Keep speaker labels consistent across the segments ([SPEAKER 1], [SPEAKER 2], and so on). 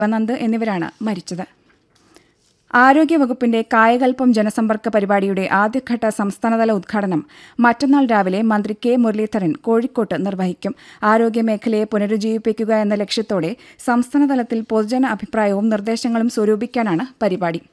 [SPEAKER 1] ശിവനന്ദ് എന്നിവരാണ് മരിച്ചത് ആരോഗ്യവകുപ്പിന്റെ കായകൽപ്പം ജനസമ്പർക്ക പരിപാടിയുടെ ആദ്യഘട്ട സംസ്ഥാനതല ഉദ്ഘാടനം മറ്റന്നാൾ രാവിലെ മന്ത്രി കെ മുരളീധരൻ കോഴിക്കോട്ട് നിർവഹിക്കും ആരോഗ്യമേഖലയെ പുനരുജ്ജീവിപ്പിക്കുക എന്ന ലക്ഷ്യത്തോടെ സംസ്ഥാനതലത്തിൽ പൊതുജന അഭിപ്രായവും നിർദ്ദേശങ്ങളും സ്വരൂപിക്കാനാണ് പരിപാടി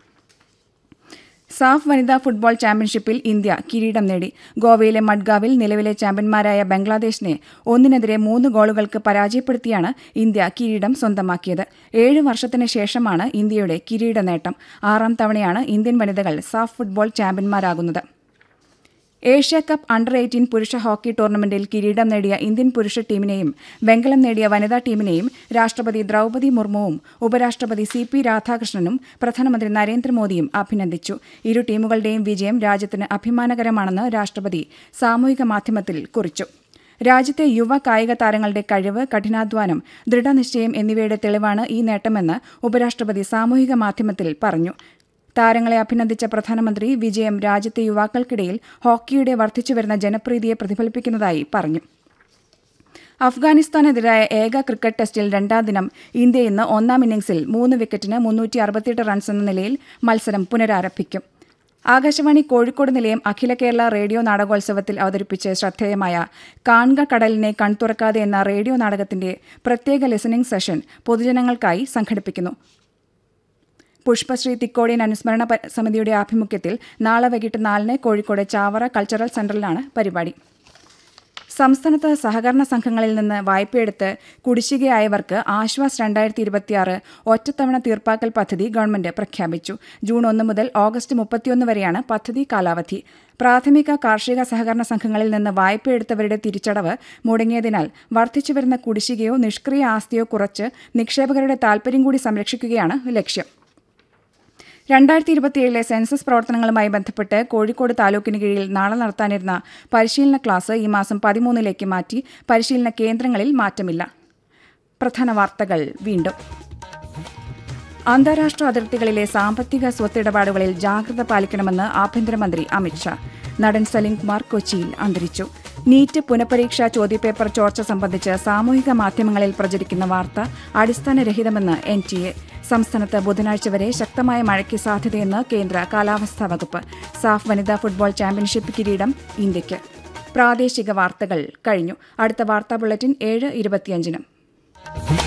[SPEAKER 1] സാഫ് വനിതാ ഫുട്ബോൾ ചാമ്പ്യൻഷിപ്പിൽ ഇന്ത്യ കിരീടം നേടി ഗോവയിലെ മഡ്ഗാവിൽ നിലവിലെ ചാമ്പ്യന്മാരായ ബംഗ്ലാദേശിനെ ഒന്നിനെതിരെ മൂന്ന് ഗോളുകൾക്ക് പരാജയപ്പെടുത്തിയാണ് ഇന്ത്യ കിരീടം സ്വന്തമാക്കിയത് ഏഴ് വർഷത്തിന് ശേഷമാണ് ഇന്ത്യയുടെ കിരീട നേട്ടം ആറാം തവണയാണ് ഇന്ത്യൻ വനിതകൾ സാഫ് ഫുട്ബോൾ ചാമ്പ്യന്മാരാകുന്നത് ഏഷ്യ കപ്പ് അണ്ടർ എയ്റ്റീൻ പുരുഷ ഹോക്കി ടൂർണമെന്റിൽ കിരീടം നേടിയ ഇന്ത്യൻ പുരുഷ ടീമിനെയും വെങ്കലം നേടിയ വനിതാ ടീമിനെയും രാഷ്ട്രപതി ദ്രൌപതി മുർമുവും ഉപരാഷ്ട്രപതി സി പി രാധാകൃഷ്ണനും പ്രധാനമന്ത്രി നരേന്ദ്രമോദിയും അഭിനന്ദിച്ചു ഇരു ടീമുകളുടെയും വിജയം രാജ്യത്തിന് അഭിമാനകരമാണെന്ന് രാഷ്ട്രപതി സാമൂഹിക മാധ്യമത്തിൽ കുറിച്ചു രാജ്യത്തെ യുവ കായിക താരങ്ങളുടെ കഴിവ് കഠിനാധ്വാനം ദൃഢനിശ്ചയം എന്നിവയുടെ തെളിവാണ് ഈ നേട്ടമെന്ന് ഉപരാഷ്ട്രപതി സാമൂഹിക മാധ്യമത്തിൽ പറഞ്ഞു താരങ്ങളെ അഭിനന്ദിച്ച പ്രധാനമന്ത്രി വിജയം രാജ്യത്തെ യുവാക്കൾക്കിടയിൽ ഹോക്കിയുടെ വർദ്ധിച്ചുവരുന്ന ജനപ്രീതിയെ പ്രതിഫലിപ്പിക്കുന്നതായി പറഞ്ഞു അഫ്ഗാനിസ്ഥാനെതിരായ ഏക ക്രിക്കറ്റ് ടെസ്റ്റിൽ രണ്ടാം ദിനം ഇന്ത്യ ഇന്ന് ഒന്നാം ഇന്നിംഗ്സിൽ മൂന്ന് വിക്കറ്റിന് മുന്നൂറ്റി അറുപത്തിയെട്ട് റൺസ് എന്ന നിലയിൽ മത്സരം പുനരാരംഭിക്കും ആകാശവാണി കോഴിക്കോട് നിലയം അഖില കേരള റേഡിയോ നാടകോത്സവത്തിൽ അവതരിപ്പിച്ച് ശ്രദ്ധേയമായ കാൺക കടലിനെ കൺതുറക്കാതെ എന്ന റേഡിയോ നാടകത്തിന്റെ പ്രത്യേക ലിസണിംഗ് സെഷൻ പൊതുജനങ്ങൾക്കായി സംഘടിപ്പിക്കുന്നു പുഷ്പശ്രീ തിക്കോടിയൻ അനുസ്മരണ പ- സമിതിയുടെ ആഭിമുഖ്യത്തിൽ നാളെ വൈകിട്ട് നാലിന് കോഴിക്കോട് ചാവറ കൾച്ചറൽ സെന്ററിലാണ് പരിപാടി സംസ്ഥാനത്ത് സഹകരണ സംഘങ്ങളിൽ നിന്ന് വായ്പയെടുത്ത് കുടിശ്ശികയായവർക്ക് ആശ്വാസ് രണ്ടായിരത്തി ഇരുപത്തിയാറ് ഒറ്റത്തവണ തീർപ്പാക്കൽ പദ്ധതി ഗവൺമെന്റ് പ്രഖ്യാപിച്ചു ജൂൺ ഒന്ന് മുതൽ ഓഗസ്റ്റ് മുപ്പത്തിയൊന്ന് വരെയാണ് പദ്ധതി കാലാവധി പ്രാഥമിക കാർഷിക സഹകരണ സംഘങ്ങളിൽ നിന്ന് വായ്പയെടുത്തവരുടെ തിരിച്ചടവ് മുടങ്ങിയതിനാൽ വർദ്ധിച്ചുവരുന്ന കുടിശ്ശികയോ നിഷ്ക്രിയ ആസ്തിയോ കുറച്ച് നിക്ഷേപകരുടെ താൽപര്യം കൂടി സംരക്ഷിക്കുകയാണ് ലക്ഷ്യം രണ്ടായിരത്തി ഇരുപത്തിയേഴിലെ സെൻസസ് പ്രവർത്തനങ്ങളുമായി ബന്ധപ്പെട്ട് കോഴിക്കോട് താലൂക്കിന് കീഴിൽ നാളെ നടത്താനിരുന്ന പരിശീലന ക്ലാസ് ഈ മാസം പതിമൂന്നിലേക്ക് മാറ്റി പരിശീലന കേന്ദ്രങ്ങളിൽ മാറ്റമില്ല പ്രധാന വാർത്തകൾ വീണ്ടും അന്താരാഷ്ട്ര അതിർത്തികളിലെ സാമ്പത്തിക സ്വത്തിടപാടുകളിൽ ജാഗ്രത പാലിക്കണമെന്ന് ആഭ്യന്തരമന്ത്രി അമിത്ഷാ നടൻ സലീം കുമാർ കൊച്ചിയിൽ അന്തരിച്ചു നീറ്റ് പുനഃപരീക്ഷാ ചോദ്യപേപ്പർ ചോർച്ച സംബന്ധിച്ച് സാമൂഹിക മാധ്യമങ്ങളിൽ പ്രചരിക്കുന്ന വാർത്ത അടിസ്ഥാനരഹിതമെന്ന് എൻ ടി എ സംസ്ഥാനത്ത് ബുധനാഴ്ച വരെ ശക്തമായ മഴയ്ക്ക് സാധ്യതയെന്ന് കേന്ദ്ര കാലാവസ്ഥാ വകുപ്പ് സാഫ് വനിതാ ഫുട്ബോൾ ചാമ്പ്യൻഷിപ്പ് കിരീടം ഇന്ത്യയ്ക്ക് പ്രാദേശിക വാർത്തകൾ കഴിഞ്ഞു അടുത്ത വാർത്താ ബുള്ളറ്റിൻ ഏഴ് ഇരുപത്തിയഞ്ചിനും